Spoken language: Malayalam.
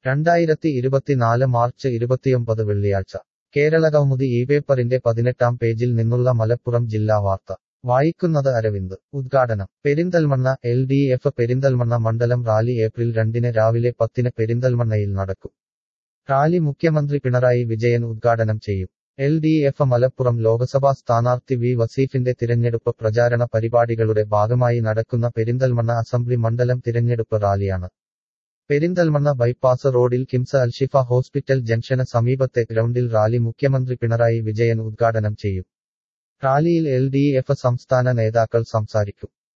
രണ്ടായിരത്തി ഇരുപത്തിനാല് മാർച്ച് ഇരുപത്തിയൊമ്പത് വെള്ളിയാഴ്ച കേരളകൗമുദി ഈ പേപ്പറിന്റെ പതിനെട്ടാം പേജിൽ നിന്നുള്ള മലപ്പുറം ജില്ലാ വാർത്ത വായിക്കുന്നത് അരവിന്ദ് ഉദ്ഘാടനം Perinthalmanna L D F Perinthalmanna മണ്ഡലം റാലി ഏപ്രിൽ രണ്ടിന് രാവിലെ പത്തിന് പെരിന്തൽമണ്ണയിൽ നടക്കും റാലി മുഖ്യമന്ത്രി പിണറായി വിജയൻ ഉദ്ഘാടനം ചെയ്യും L D F Malappuram Lok Sabha സ്ഥാനാർത്ഥി വി വസീഫിന്റെ തിരഞ്ഞെടുപ്പ് പ്രചാരണ പരിപാടികളുടെ ഭാഗമായി നടക്കുന്ന പെരിന്തൽമണ്ണ അസംബ്ലി മണ്ഡലം തിരഞ്ഞെടുപ്പ് റാലിയാണ് പെരിന്തൽമണ്ണ ബൈപ്പാസ് റോഡിൽ കിംസ് അൽഷിഫ ഹോസ്പിറ്റൽ ജംഗ്ഷന് സമീപത്തെ ഗ്രൗണ്ടിൽ റാലി മുഖ്യമന്ത്രി പിണറായി വിജയൻ ഉദ്ഘാടനം ചെയ്യും റാലിയിൽ എൽ ഡി എഫ് സംസ്ഥാന നേതാക്കൾ സംസാരിക്കും